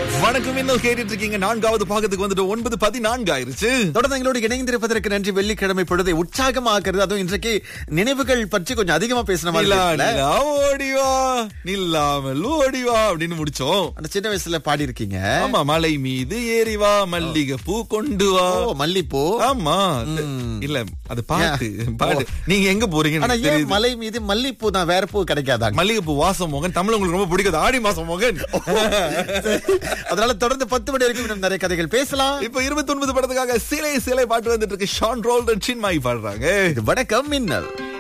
வணக்கம் இன்னும் கேட்டுட்டு இருக்கீங்க நான்காவது பாகத்துக்கு வந்துட்டு ஒன்பது பதினான்கு ஆயிருச்சு தொடர்ந்து எங்களோடு இணைந்திருப்பதற்கு நன்றி வெள்ளிக்கிழமை பொழுதை உற்சாகமாக்குறது அதுவும் இன்றைக்கு நினைவுகள் பற்றி கொஞ்சம் அதிகமா பேசின மாதிரி நிலா இருக்குல்ல? நிலா ஓடிவா நில்லாமல் ஓடிவா அப்படின்னு முடிச்சோம் அந்த சின்ன வயசுல பாடி இருக்கீங்க ஆமா மலை மீது ஏறி வா மல்லிகை பூ கொண்டு வா ஓ மல்லிப்பூ ஆமா இல்ல அது பாட்டு பாட்டு நீங்க எங்க போறீங்க ஆனா எனக்கு ஏன் தெரியுது. மலை மீது மல்லிப்பூ தான் வேற பூ கிடைக்காதாங்க மல்லிகை பூ வாசம் மோகன் தமிழ் உங்களுக்கு ரொம்ப பிடிக்காது ஆடி மாசம் மோகன் அதனால தொடர்ந்து பத்து மணி வரைக்கும் இன்னும் நிறைய கதைகள் பேசலாம் இப்ப இருபத்தி ஒன்பது படத்துக்காக சிலை சிலை பாட்டு வந்துட்டு இருக்கு ஷான் ரோல்டன் சின்மாய் பாடுறாங்க இது வணக்கம் மின்னல்